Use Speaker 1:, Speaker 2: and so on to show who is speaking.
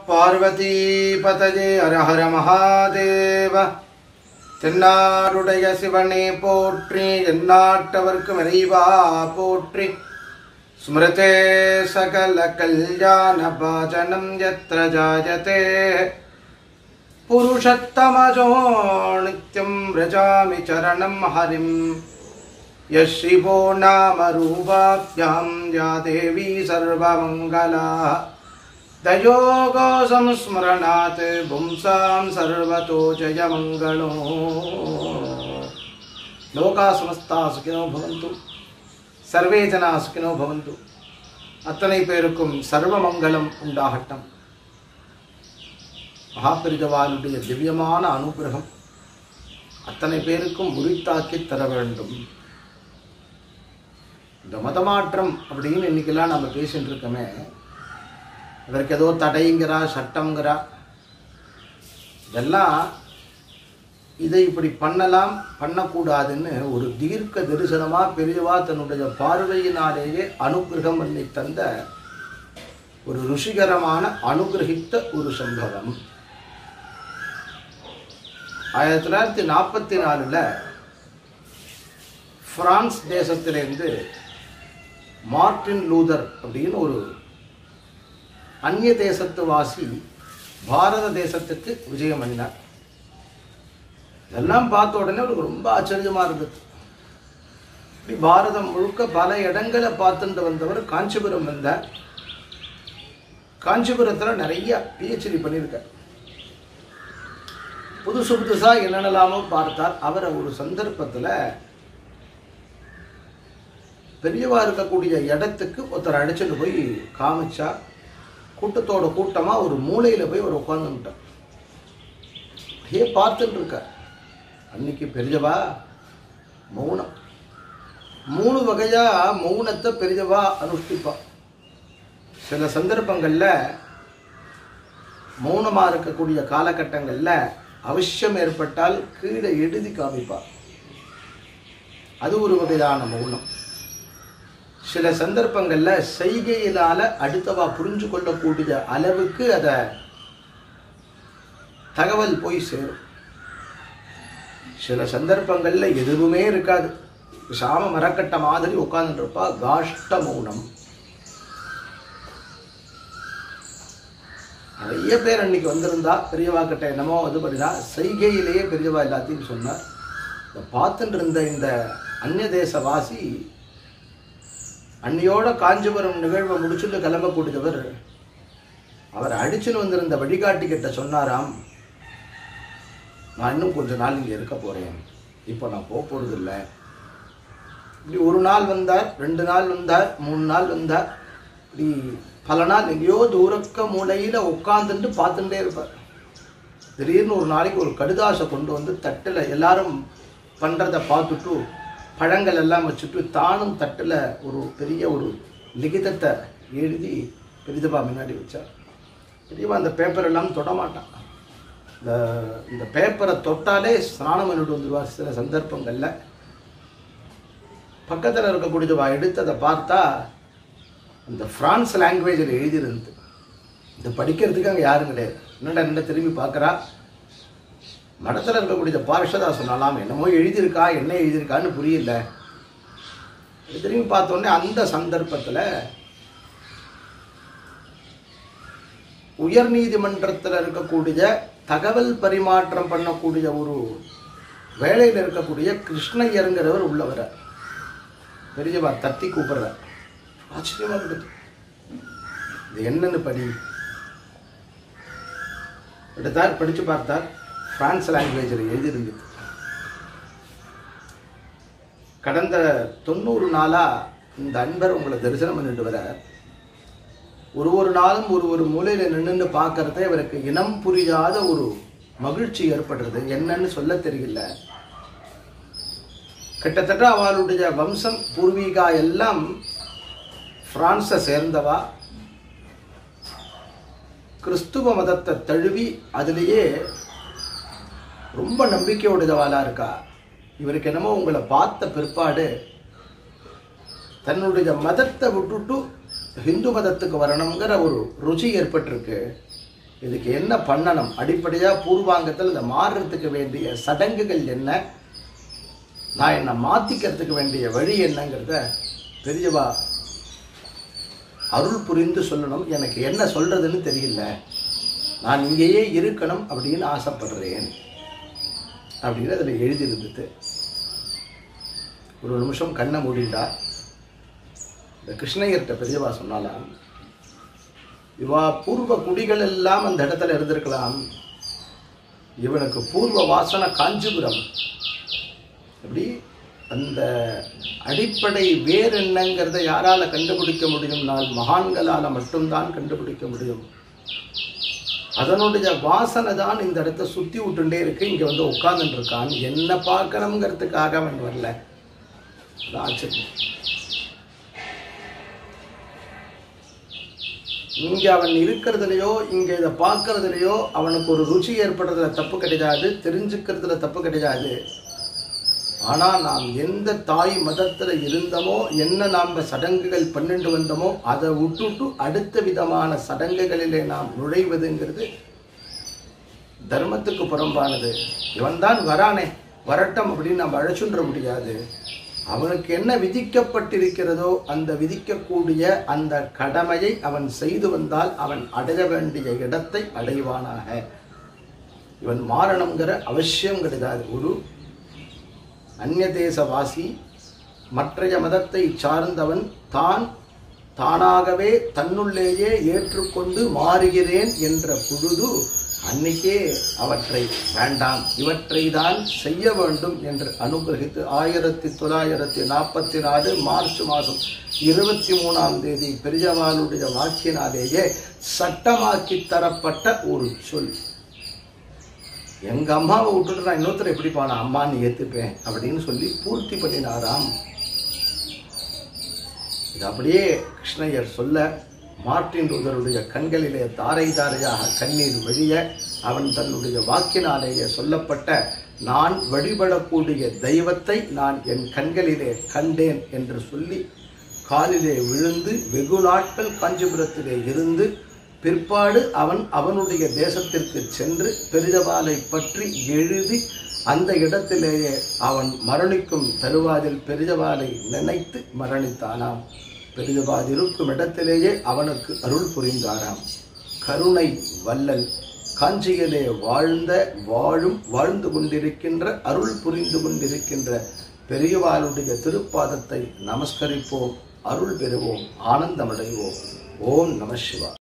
Speaker 1: பார்வதிபதயே ஹரஹர மகாதேவ தென்னாடுடைய சிவனே போற்றி எந்நாட்டவர்க்கும் இறைவா போற்றி ஸ்மிருதே சகல கல்யாண பாஜனம் யத்ர ஜாயதே புருஷத்தமஜோ நித்யம் ரஜாமி சரணம் ஹரிம் यशिवो नाम रूपाभ्यां या देवी सर्वमङ्गला दयोगो संस्मरणात् पुंसां सर्वतो जयमङ्गलो लोका समस्ता सुखिनो भवन्तु சர்வே ஜனா சுகினோ பவந்து அத்தனை பேருக்கும் சர்வ மங்களம் உண்டாகட்டும் மகாபெரிதவாளுடைய திவ்யமான அனுகிரகம் அத்தனை பேருக்கும் உரித்தாக்கி தர வேண்டும் இந்த மதமாற்றம் அப்படின்னு இன்னைக்கெல்லாம் நம்ம பேசிட்டு இருக்கோமே அதற்கு ஏதோ தடைங்கிறா சட்டங்கிறா இதெல்லாம் இதை இப்படி பண்ணலாம் பண்ணக்கூடாதுன்னு ஒரு தீர்க்க தரிசனமா பெரியவா தன்னுடைய பார்வையினாலேயே அனுகிரகம் பண்ணி தந்த ஒரு ருஷிகரமான அனுகிரகித்த ஒரு சம்பவம் ஆயிரத்தி தொள்ளாயிரத்தி நாற்பத்தி நாலில் பிரான்ஸ் தேசத்திலிருந்து மார்டின் லூதர் அப்படின்னு ஒரு அந்நிய தேசத்து வாசி பாரத தேசத்துக்கு விஜயம் பண்ணினார் இதெல்லாம் பார்த்த உடனே அவருக்கு ரொம்ப ஆச்சரியமா இருந்தது இப்படி பாரதம் முழுக்க பல இடங்களை பார்த்துட்டு வந்தவர் காஞ்சிபுரம் வந்தார் காஞ்சிபுரத்தில் நிறைய பிஹெச்டி பண்ணியிருக்கார் புதுசு புதுசாக என்னென்னலாமோ பார்த்தார் அவரை ஒரு சந்தர்ப்பத்தில் பெரியவா இருக்கக்கூடிய இடத்துக்கு ஒருத்தர் அழைச்சிட்டு போய் காமிச்சா கூட்டத்தோட கூட்டமாக ஒரு மூலையில் போய் ஒரு உட்காந்துட்டார் அப்படியே பார்த்துட்டு இருக்கார் அன்னைக்கு பெரியவா மௌனம் மூணு வகையாக மௌனத்தை பெரியவா அனுஷ்டிப்பா சில சந்தர்ப்பங்களில் மௌனமாக இருக்கக்கூடிய காலகட்டங்களில் அவசியம் ஏற்பட்டால் கீழே எழுதி காமிப்பார் அது ஒரு வகையான மௌனம் சில சந்தர்ப்பங்களில் செய்கையினால அடுத்தவா புரிஞ்சு கொள்ளக்கூடிய அளவுக்கு அதை தகவல் போய் சேரும் சில சந்தர்ப்பங்களில் எதுவுமே இருக்காது சாம மரக்கட்ட மாதிரி உட்கார்ந்துட்டு இருப்பா காஷ்ட மௌனம் நிறைய பேர் அன்னைக்கு வந்திருந்தா பெரியவா கிட்ட என்னமோ இது பண்ணினா செய்கையிலேயே பெரியவா எல்லாத்தையும் சொன்னார் இதை பார்த்துட்டு இருந்த இந்த அந்நிய தேசவாசி அன்னையோட காஞ்சிபுரம் நிகழ்வை முடிச்சுட்டு கிளம்பக்கூடியவர் அவர் அடிச்சுன்னு வந்திருந்த வழிகாட்டி கிட்ட சொன்னாராம் நான் இன்னும் கொஞ்ச நாள் இங்கே இருக்க போகிறேன் இப்போ நான் போக போகிறது இல்லை இப்படி ஒரு நாள் வந்தார் ரெண்டு நாள் வந்தார் மூணு நாள் வந்தார் இப்படி பல நாள் எங்கேயோ தூரக்க மூலையில் உட்காந்துட்டு பார்த்துட்டே இருப்பார் திடீர்னு ஒரு நாளைக்கு ஒரு கடுதாசை கொண்டு வந்து தட்டில் எல்லாரும் பண்ணுறதை பார்த்துட்டு பழங்கள் எல்லாம் வச்சுட்டு தானும் தட்டில் ஒரு பெரிய ஒரு லிகிதத்தை எழுதி பெரிதப்பா முன்னாடி வச்சார் பெரியவா அந்த பேப்பர் எல்லாம் தொட மாட்டான் இந்த இந்த பேப்பரை தொட்டாலே ஸ்நானம் பண்ணிட்டு வந்துடுவார் சில சந்தர்ப்பங்களில் பக்கத்தில் இருக்கக்கூடியவா எடுத்து அதை பார்த்தா அந்த ஃப்ரான்ஸ் லாங்குவேஜில் எழுதியிருந்து இதை படிக்கிறதுக்கு அங்கே யாரும் கிடையாது என்னடா என்ன திரும்பி பார்க்குறா மடத்தில் இருக்கக்கூடிய பார்ஷதா சொன்னாலாம் என்னமோ எழுதியிருக்கா என்ன எழுதியிருக்கான்னு புரியல திரும்பி பார்த்தோன்னே அந்த சந்தர்ப்பத்தில் உயர் நீதிமன்றத்தில் இருக்கக்கூடிய தகவல் பரிமாற்றம் பண்ணக்கூடிய ஒரு வேலையில் இருக்கக்கூடிய கிருஷ்ணய்யருங்கிறவர் உள்ளவர பெரியவா தட்டி கூப்பிடுறார் ஆச்சரியமாக இருக்குது இது என்னன்னு படி எடுத்தார் படித்து பார்த்தார் பிரான்ஸ் லாங்குவேஜில் எழுதியிருந்தது கடந்த தொண்ணூறு நாளாக இந்த அன்பர் உங்களை தரிசனம் பண்ணிட்டு வர ஒரு ஒரு நாளும் ஒரு ஒரு மூலையில் நின்று பார்க்கறதே இவருக்கு இனம் புரியாத ஒரு மகிழ்ச்சி ஏற்படுறது என்னன்னு சொல்ல தெரியல கிட்டத்தட்ட அவளுடைய வம்சம் பூர்வீகா எல்லாம் பிரான்ஸை சேர்ந்தவா கிறிஸ்துவ மதத்தை தழுவி அதிலேயே ரொம்ப நம்பிக்கையுடையவாளா இருக்கா இவருக்கு என்னமோ உங்களை பார்த்த பிற்பாடு தன்னுடைய மதத்தை விட்டுட்டு ஹிந்து மதத்துக்கு வரணுங்கிற ஒரு ருச்சி ஏற்பட்டிருக்கு இதுக்கு என்ன பண்ணணும் அடிப்படையா பூர்வாங்கத்தில் இந்த மாறுறதுக்கு வேண்டிய சடங்குகள் என்ன நான் என்னை மாத்திக்கிறதுக்கு வேண்டிய வழி என்னங்கிறத பெரியவா அருள் புரிந்து சொல்லணும் எனக்கு என்ன சொல்றதுன்னு தெரியல நான் இங்கேயே இருக்கணும் அப்படின்னு ஆசைப்படுறேன் அப்படின்னு அதில் எழுதியிருந்தது ஒரு நிமிஷம் கண்ணை மூடிட்டா இந்த கிருஷ்ணயர்கிட்ட பெரியவா சொன்னாலாம் இவா பூர்வ குடிகள் எல்லாம் அந்த இடத்துல இருந்திருக்கலாம் இவனுக்கு பூர்வ வாசனை காஞ்சிபுரம் எப்படி அந்த அடிப்படை வேர் என்னங்கிறத யாரால கண்டுபிடிக்க முடியும்னால் மகான்களால மட்டும்தான் கண்டுபிடிக்க முடியும் அதனுடைய வாசனை தான் இந்த இடத்த சுத்தி விட்டுட்டே இருக்கு இங்க வந்து உட்கார்ந்துட்டு இருக்கான் என்ன பார்க்கணுங்கிறதுக்காக அவன் வரல அது ஆச்சரியம் இங்க அவன் இருக்கிறதுலையோ இங்க இதை பார்க்கறதுலையோ அவனுக்கு ஒரு ருச்சி ஏற்படுறதுல தப்பு கிடையாது தெரிஞ்சுக்கிறதுல தப்பு கிடையாது ஆனா நாம் எந்த தாய் மதத்துல இருந்தோமோ என்ன நாம சடங்குகள் பண்ணிட்டு வந்தோமோ அதை விட்டுட்டு அடுத்த விதமான சடங்குகளிலே நாம் நுழைவதுங்கிறது தர்மத்துக்கு புறம்பானது இவன் தான் வரானே வரட்டும் அப்படின்னு நம்ம அழைச்சுன்ற முடியாது அவனுக்கு என்ன விதிக்கப்பட்டிருக்கிறதோ அந்த விதிக்கக்கூடிய அந்த கடமையை அவன் செய்து வந்தால் அவன் அடைய வேண்டிய இடத்தை அடைவானாக இவன் மாறணுங்கிற அவசியம் கிடையாது ஒரு அந்நிய தேசவாசி மற்றைய மதத்தை சார்ந்தவன் தான் தானாகவே தன்னுள்ளேயே ஏற்றுக்கொண்டு மாறுகிறேன் என்ற பொழுது அன்னைக்கே அவற்றை வேண்டாம் இவற்றை தான் செய்ய வேண்டும் என்று அனுகிரகித்து ஆயிரத்தி தொள்ளாயிரத்தி நாற்பத்தி நாலு மார்ச் மாதம் இருபத்தி மூணாம் தேதி பெரியவாளுடைய வாக்கினாலேயே சட்டமாக்கி தரப்பட்ட ஒரு சொல் எங்க அம்மாவை விட்டுட்டு நான் இன்னொருத்தர் எப்படிப்பா நான் அம்மான்னு ஏத்துப்பேன் அப்படின்னு சொல்லி பூர்த்தி பண்ணினாராம் இது அப்படியே கிருஷ்ணயர் சொல்ல மார்ட்டின் லூதருடைய கண்களிலே தாரை தாரையாக கண்ணீர் வழிய அவன் தன்னுடைய வாக்கினாலேயே சொல்லப்பட்ட நான் வழிபடக்கூடிய தெய்வத்தை நான் என் கண்களிலே கண்டேன் என்று சொல்லி காலிலே விழுந்து வெகு நாட்கள் காஞ்சிபுரத்திலே இருந்து பிற்பாடு அவன் அவனுடைய தேசத்திற்கு சென்று பெரிதவாலை பற்றி எழுதி அந்த இடத்திலேயே அவன் மரணிக்கும் தருவாதில் பெரிதவாலை நினைத்து மரணித்தானாம் பெரிதவால் இருக்கும் இடத்திலேயே அவனுக்கு அருள் புரிந்தாராம் கருணை வல்லல் காஞ்சியிலே வாழ்ந்த வாழும் வாழ்ந்து கொண்டிருக்கின்ற அருள் புரிந்து கொண்டிருக்கின்ற பெரியவாளுடைய திருப்பாதத்தை நமஸ்கரிப்போம் அருள் பெறுவோம் ஆனந்தமடைவோம் ஓம் நம சிவா